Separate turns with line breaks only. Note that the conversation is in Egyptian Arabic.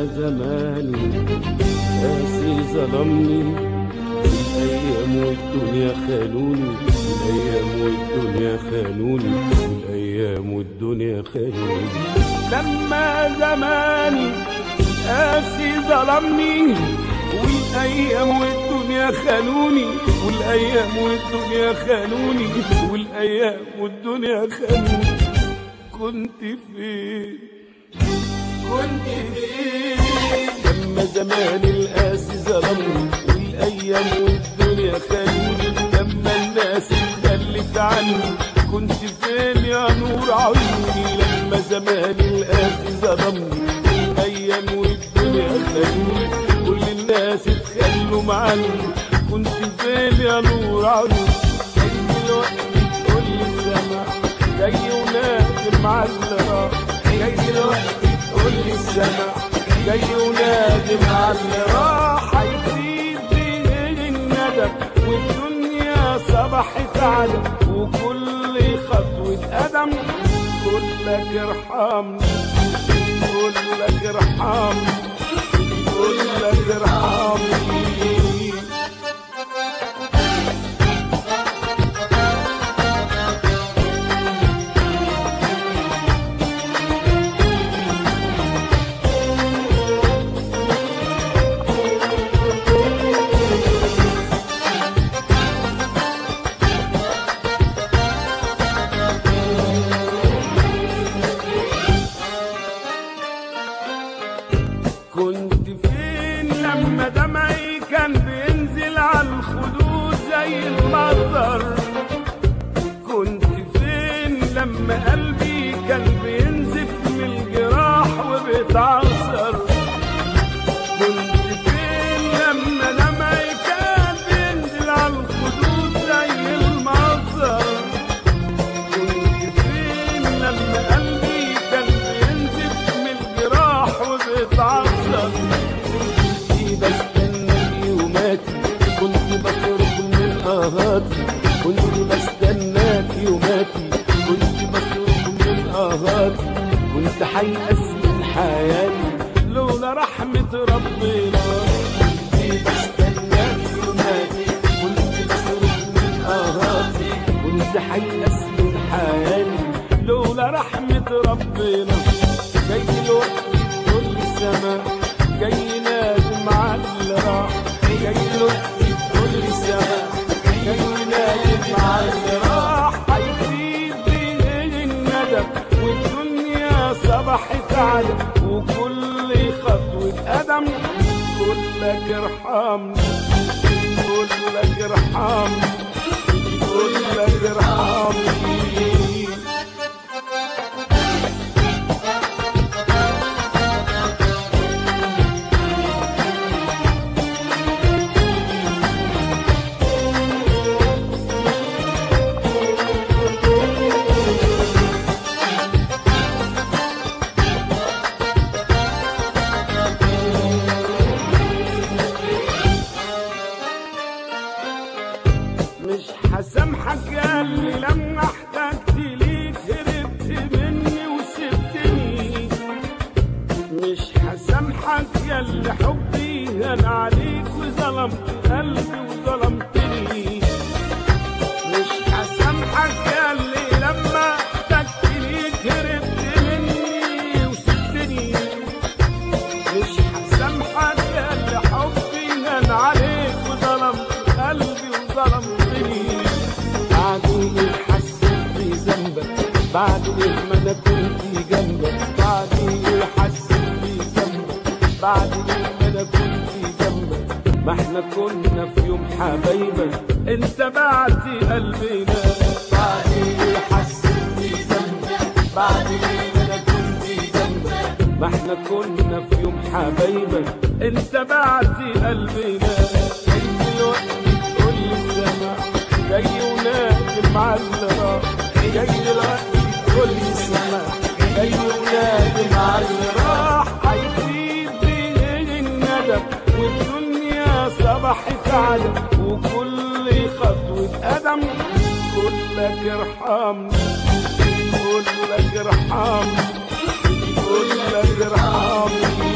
لما زماني قاسي ظلمني الأيام والدنيا خانوني الأيام والدنيا خانوني الأيام والدنيا خانوني لما زماني قاسي ظلمني والايام والدنيا خانوني والايام والدنيا خانوني والايام والدنيا خانوني كنت فين كنت فين لما زمان القاسي ظلمني والايام والدنيا خانوني لما الناس اتخلت عني كنت فين يا نور عيوني لما زمان القاسي ظلمني والايام والدنيا خانوني كل الناس اتخلوا معني كنت فين يا نور عيوني جاي دلوقتي تقول لي السماء جاي ونادم على اللي راح جاي دلوقتي تقول لي السماء جاي ونادم على اللي راح هيفيد بيه الندم والدنيا صبحت على وكل خطوة قدم كلك ارحمني كلك ارحمني كلك ارحمني كنت فين لما دمعي كان بينزل على الخدود زي المطر كنت فين لما قلبي كان بينزف من الجراح وبيتعصر كنت فين لما دمعي كان بينزل على الخدود زي المطر كنت فين لما قلبي كان بينزف من الجراح وبيتعصر كنت بستنى يوماتي كنت بصرخ من آهاتي كنت بستناك يوماتي كنت بصرخ من آهاتي كنت حيأس من حياتي لولا رحمة ربنا كنت بستناك يوماتي كنت بصرخ من آهاتي كنت حيأس من حياتي لولا رحمة ربنا جاي دلوقتي كل السماء جاي نادم على اللي راح جاي دلوقتي كل السماء جاي نادم على اللي راح هيفيد بيه الندم والدنيا صبحت على وكل خطوة قدم كلك ارحمني كلك ارحمني كلك ارحمني مش هسامحك يا اللي لما احتجت ليك هربت مني وسبتني مش هسامحك يا اللي حبي هان عليك وظلمت قلبي وظلمتني مش هسامحك يا اللي لما احتجت ليك هربت مني وسبتني مش هسامحك يا اللي حبي هان عليك وظلمت قلبي وظلمتني بعد ايه حسيت بذنبك بعد ايه ما انا كنت جنبك بعد ايه حسيت بذنبك بعد ايه ما انا كنت جنبك ما احنا كنا في يوم حبايبك انت بعت قلبنا بعد ايه حسيت بذنبك بعد ايه ما انا كنت جنبك ما احنا كنا في يوم حبايبك انت بعت قلبنا جاي دلوقتي تقول لي السماء جاي ونادم على اللي راح جاي دلوقتي تقول لي السماء جاي ونادم على اللي راح هيفيد بيه الندم والدنيا صبحت على وكل خطوة قدم كلك ارحمني كلك ارحمني كلك ارحمني